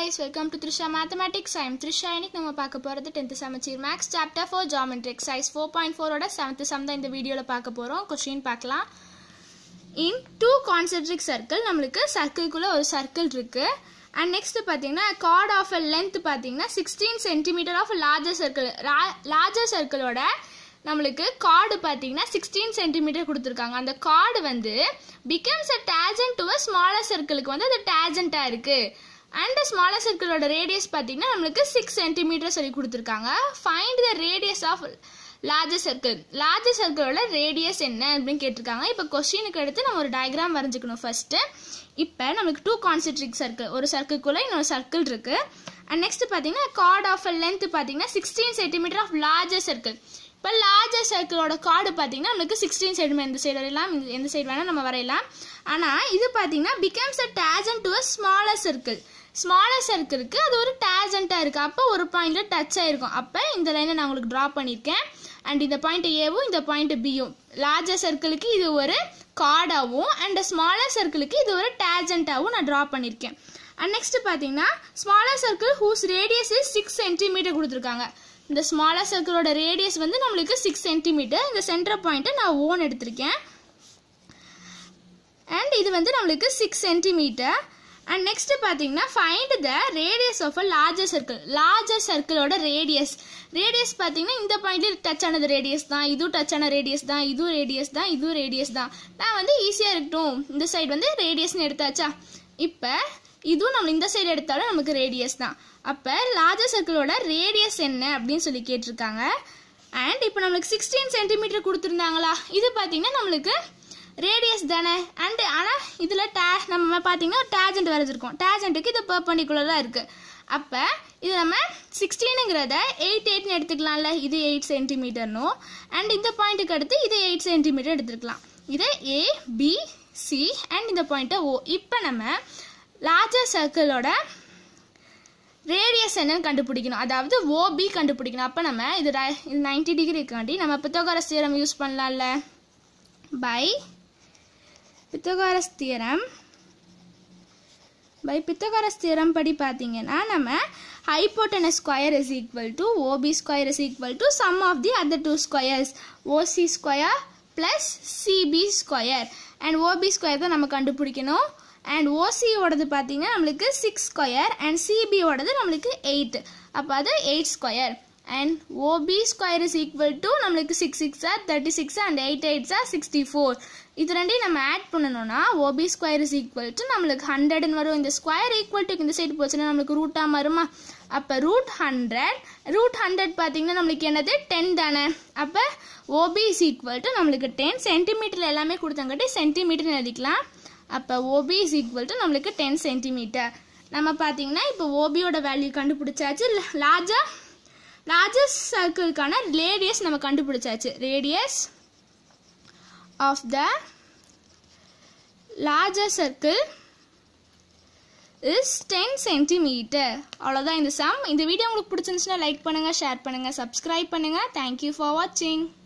guys, welcome to Trisha Mathematics. I am Trisha. இன்னைக்கு நம்ம பார்க்க போகிறது டென்த் சமச்சீர் maths chapter four geometry exercise four point ஃபோரோட செவன்த் சம் தான் இந்த வீடியோவில் பார்க்க போகிறோம் கொஸ்டின் பார்க்கலாம் இன் டூ கான்சென்ட்ரிக் சர்க்கிள் நம்மளுக்கு சர்க்கிள்குள்ளே ஒரு சர்க்கிள் இருக்குது அண்ட் நெக்ஸ்ட் பார்த்தீங்கன்னா கார்ட் ஆஃப் அ லென்த் பார்த்தீங்கன்னா sixteen centimetre of larger circle larger சர்க்கிளோட நம்மளுக்கு கார்டு பார்த்தீங்கன்னா சிக்ஸ்டீன் சென்டிமீட்டர் கொடுத்துருக்காங்க அந்த கார்டு வந்து becomes a tangent to a smaller சர்க்கிளுக்கு வந்து அது டேஜென்ட்டாக இருக்குது அண்ட் ஸ்மாலர் சர்க்கிளோட ரேடியஸ் பார்த்தீங்கன்னா நம்மளுக்கு சிக்ஸ் சென்டிமீட்டர் சொல்லி கொடுத்துருக்காங்க find the radius of larger circle larger சர்க்கிளோட ரேடியஸ் என்ன அப்படின்னு கேட்டிருக்காங்க இப்போ கொஸ்டினுக்கு எடுத்து நம்ம ஒரு டயக்ராம் வரைஞ்சிக்கணும் ஃபர்ஸ்ட்டு இப்போ நம்மளுக்கு டூ கான்சென்ட்ரிக் சர்க்கிள் ஒரு சர்க்கிள்குள்ளே இன்னொரு சர்க்கிள் இருக்குது அண்ட் நெக்ஸ்ட் பார்த்தீங்கன்னா கார்டு ஆஃப் லென்த் பார்த்தீங்கன்னா sixteen centimetre of larger circle இப்போ லார்ஜர் சர்க்கிளோட கார்டு பார்த்தீங்கன்னா நம்மளுக்கு சிக்ஸ்டீன் சென்டிமீட்டர் இந்த சைடு வரையலாம் எந்த சைடு வேணால் நம்ம வரையலாம் ஆனால் இது பார்த்தீங்கன்னா becomes a tangent to a smaller circle smaller சர்க்கிளுக்கு அது ஒரு டேஜென்ட்டாக இருக்குது அப்போ ஒரு பாயிண்டில் டச் ஆகிருக்கும் அப்போ இந்த லைனை நான் உங்களுக்கு ட்ரா பண்ணியிருக்கேன் அண்ட் இந்த பாயிண்ட் ஏவும் இந்த பாயிண்ட் பியும் லார்ஜர் சர்க்கிளுக்கு இது ஒரு கார்டாகவும் அண்ட் ஸ்மாலர் சர்க்கிளுக்கு இது ஒரு டேஜென்ட்டாகவும் நான் ட்ரா பண்ணியிருக்கேன் அண்ட் நெக்ஸ்ட் பார்த்தீங்கன்னா smaller circle whose radius is six centimetre கொடுத்துருக்காங்க இந்த ஸ்மாலர் சர்க்கிளோட ரேடியஸ் வந்து நம்மளுக்கு சிக்ஸ் சென்டிமீட்டர் இந்த சென்டர் பாயிண்ட்டை நான் ஓன் எடுத்திருக்கேன் அண்ட் இது வந்து நம்மளுக்கு சிக்ஸ் சென்டிமீட்டர் அண்ட் நெக்ஸ்ட் பார்த்தீங்கன்னா find the radius of a larger circle larger சர்க்கிளோட ரேடியஸ் ரேடியஸ் பார்த்தீங்கன்னா இந்த பாயிண்ட்ல டச் ஆனது ரேடியஸ் தான் இதுவும் டச் ஆன ரேடியஸ் தான் இதுவும் ரேடியஸ் தான் இதுவும் ரேடியஸ் தான் நான் வந்து ஈஸியாக இருக்கட்டும் இந்த சைடு வந்து ரேடியஸ்னு எடுத்தாச்சா இப்போ இதுவும் நம்ம இந்த சைடு எடுத்தாலும் நமக்கு ரேடியஸ் தான் அப்போ லார்ஜர் சர்க்கிளோட ரேடியஸ் என்ன அப்படின்னு சொல்லி கேட்டிருக்காங்க அண்ட் இப்போ நம்மளுக்கு சிக்ஸ்டீன் சென்டிமீட்டர் கொடுத்துருந்தாங்களா இது பார்த்தீங்கன்னா நம்மளுக்கு ரேடியஸ் தானே அண்ட் ஆனால் இதில் டே நம்ம பார்த்தீங்கன்னா டேஜென்ட் வரைஞ்சிருக்கோம் டேஜென்ட்டுக்கு இது பர்பண்டிகுலராக இருக்குது அப்போ இது நம்ம சிக்ஸ்டீனுங்கிறத எயிட் எயிட்னு எடுத்துக்கலாம்ல இது எயிட் சென்டிமீட்டர்னும் அண்ட் இந்த பாயிண்ட்டுக்கு அடுத்து இது எயிட் சென்டிமீட்டர் எடுத்துக்கலாம் இதை ஏ பி சி அண்ட் இந்த பாயிண்ட்டை ஓ இப்போ நம்ம லார்ஜர் சர்க்கிளோட ரேடியஸ் என்னன்னு கண்டுபிடிக்கணும் அதாவது ஓபி கண்டுபிடிக்கணும் அப்போ நம்ம இது இது நைன்டி டிகிரிக்காண்டி நம்ம பித்தோகாரஸ் தியரம் யூஸ் பண்ணலாம்ல by Pythagoras theorem by Pythagoras theorem படி பார்த்தீங்கன்னா நம்ம hypotenuse square is equal to OB square is equal to sum of the other two squares OC square plus CB square and OB square தான் நம்ம கண்டுபிடிக்கணும் and ஓசியோடது பார்த்தீங்கன்னா நம்மளுக்கு six square and சிபியோடது நம்மளுக்கு eight அப்போ அது eight square and OB square is equal to நம்மளுக்கு six six are thirty six and eight eights are sixty four இது ரெண்டையும் நம்ம ஆட் பண்ணணும்னா OB square is equal to நம்மளுக்கு ஹண்ட்ரட்னு வரும் இந்த ஸ்கொயர் ஈக்குவல் டு இந்த சைடு போச்சுன்னா நம்மளுக்கு ரூட்டாக மாறுமா அப்போ ரூட் ஹண்ட்ரட் ரூட் ஹண்ட்ரட் பார்த்தீங்கன்னா நம்மளுக்கு என்னது டென் தானே அப்போ ஓபி இஸ் ஈக்குவல் டு நம்மளுக்கு டென் சென்டிமீட்டர் எல்லாமே கொடுத்தங்காட்டி சென்டிமீட்டர்னு எழுதிக்கலாம் அப்போ ஓபி இஸ் ஈக்குவல் டு நம்மளுக்கு டென் சென்டிமீட்டர் நம்ம பார்த்தீங்கன்னா இப்போ ஓபியோட வேல்யூ கண்டுபிடிச்சாச்சு லார்ஜா லார்ஜஸ்ட் சர்க்கிள்கான ரேடியஸ் நம்ம கண்டுபிடிச்சாச்சு radius of the larger circle is ten centimetre அவ்வளோதான் இந்த சம் இந்த வீடியோ உங்களுக்கு பிடிச்சிருந்துச்சுன்னா லைக் பண்ணுங்கள் ஷேர் பண்ணுங்கள் சப்ஸ்கிரைப் பண்ணுங்கள் தேங்க்யூ ஃபார் வாட்சிங்